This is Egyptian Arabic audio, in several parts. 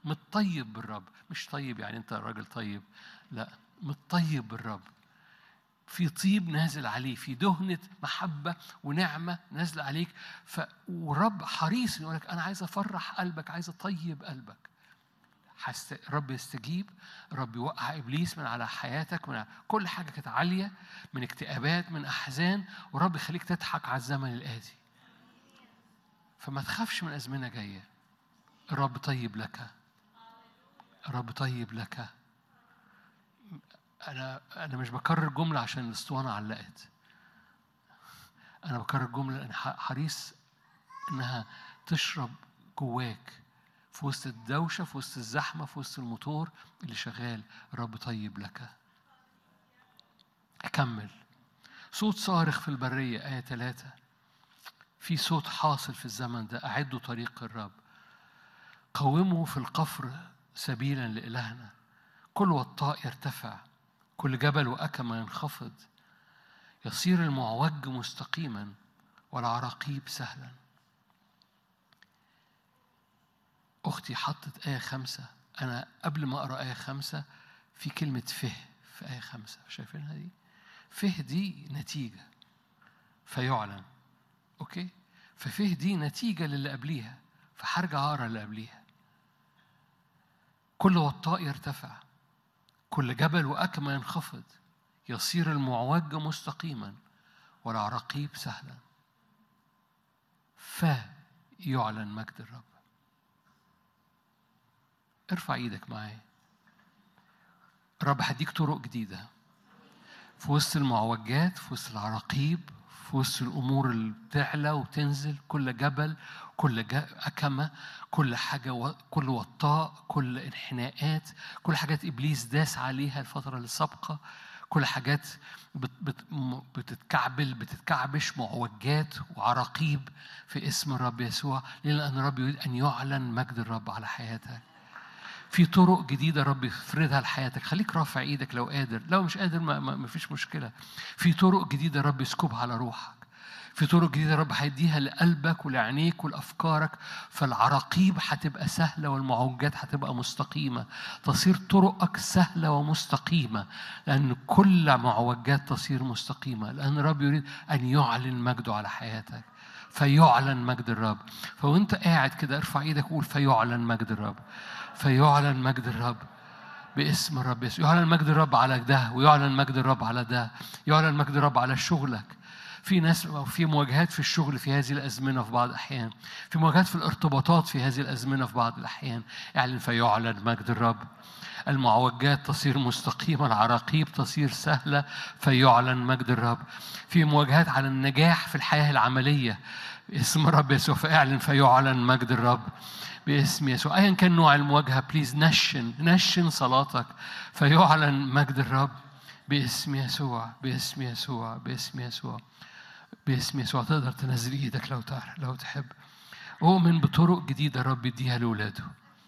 متطيب بالرب مش طيب يعني انت راجل طيب لا متطيب بالرب في طيب نازل عليه في دهنة محبة ونعمة نازلة عليك ف... ورب حريص يقول لك أنا عايز أفرح قلبك عايز أطيب قلبك حست... رب يستجيب رب يوقع إبليس من على حياتك من على... كل حاجة كانت عالية من اكتئابات من أحزان ورب يخليك تضحك على الزمن الآتي فما تخافش من أزمنة جاية الرب طيب لك الرب طيب لك أنا أنا مش بكرر جملة عشان الأسطوانة علقت أنا بكرر جملة لأن حريص إنها تشرب جواك في وسط الدوشة في وسط الزحمة في وسط الموتور اللي شغال الرب طيب لك أكمل صوت صارخ في البرية آية ثلاثة في صوت حاصل في الزمن ده أعدوا طريق الرب قوموا في القفر سبيلا لإلهنا كل وطاء يرتفع كل جبل وأكمة ينخفض يصير المعوج مستقيما والعراقيب سهلا أختي حطت آية خمسة أنا قبل ما أقرأ آية خمسة في كلمة فه في آية خمسة شايفينها دي فه دي نتيجة فيعلن أوكي ففه دي نتيجة للي قبليها فهرجع أقرأ اللي قبليها كل وطاء يرتفع كل جبل وأكمة ينخفض يصير المعوج مستقيما والعراقيب سهلا فيعلن مجد الرب ارفع ايدك معايا الرب هديك طرق جديدة في وسط المعوجات في وسط العراقيب في وسط الأمور اللي بتعلى وتنزل كل جبل كل أكمة كل حاجة و... كل وطاء كل انحناءات كل حاجات إبليس داس عليها الفترة السابقة كل حاجات بت... بت... بتتكعبل بتتكعبش معوجات وعراقيب في اسم الرب يسوع لأن الرب يريد أن يعلن مجد الرب على حياتك في طرق جديدة رب يفردها لحياتك خليك رافع ايدك لو قادر لو مش قادر ما, ما, ما فيش مشكلة في طرق جديدة رب يسكبها على روحك في طرق جديدة رب هيديها لقلبك ولعينيك ولأفكارك فالعراقيب هتبقى سهلة والمعوجات هتبقى مستقيمة تصير طرقك سهلة ومستقيمة لأن كل معوجات تصير مستقيمة لأن الرب يريد أن يعلن مجده على حياتك فيعلن مجد الرب فوانت قاعد كده ارفع ايدك وقول فيعلن مجد الرب فيعلن مجد الرب باسم الرب يسوع يعلن مجد الرب على ده ويعلن مجد الرب على ده يعلن مجد الرب على شغلك في ناس في مواجهات في الشغل في هذه الازمنه في بعض الاحيان في مواجهات في الارتباطات في هذه الازمنه في بعض الاحيان اعلن فيعلن مجد الرب المعوجات تصير مستقيمة العراقيب تصير سهلة فيعلن مجد الرب في مواجهات على النجاح في الحياة العملية اسم الرب يسوع فاعلن فيعلن مجد الرب باسم يسوع ايا كان نوع المواجهه بليز نشن نشن صلاتك فيعلن مجد الرب باسم يسوع باسم يسوع باسم يسوع باسم يسوع تقدر تنزل ايدك لو تعرف لو تحب اؤمن بطرق جديده الرب يديها لاولاده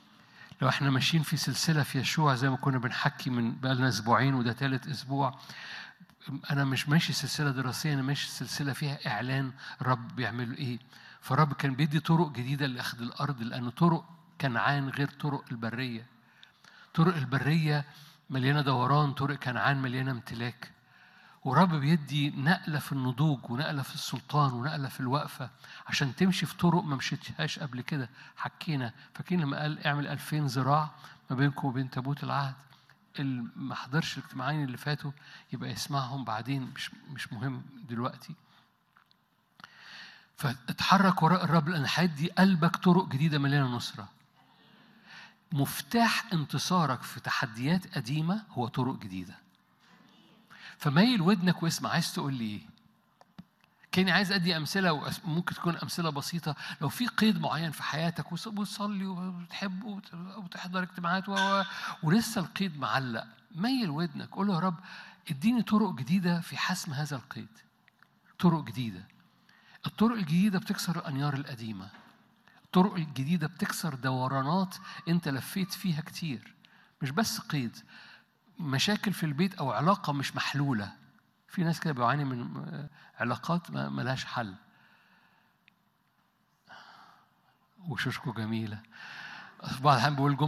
لو احنا ماشيين في سلسله في يشوع زي ما كنا بنحكي من بقالنا اسبوعين وده ثالث اسبوع انا مش ماشي سلسله دراسيه انا ماشي سلسله فيها اعلان الرب بيعمل ايه فالرب كان بيدي طرق جديدة لأخذ الأرض لأن طرق كنعان غير طرق البرية طرق البرية مليانة دوران طرق كنعان مليانة امتلاك ورب بيدي نقلة في النضوج ونقلة في السلطان ونقلة في الوقفة عشان تمشي في طرق ما مشيتهاش قبل كده حكينا فاكرين لما قال اعمل 2000 ذراع ما بينكم وبين تابوت العهد اللي ما حضرش الاجتماعين اللي فاتوا يبقى يسمعهم بعدين مش مش مهم دلوقتي فاتحرك وراء الرب لان هيدي قلبك طرق جديده مليانه نصره مفتاح انتصارك في تحديات قديمه هو طرق جديده فميل ودنك واسمع عايز تقول لي ايه كاني عايز ادي امثله وممكن تكون امثله بسيطه لو في قيد معين في حياتك وتصلي وتحب وتحضر اجتماعات و... ولسه القيد معلق ميل ودنك قول له يا رب اديني طرق جديده في حسم هذا القيد طرق جديده الطرق الجديدة بتكسر الأنيار القديمة الطرق الجديدة بتكسر دورانات أنت لفيت فيها كتير مش بس قيد مشاكل في البيت أو علاقة مش محلولة في ناس كده بيعاني من علاقات ما لهاش حل وشوشكو جميلة بعض الأحيان بيقول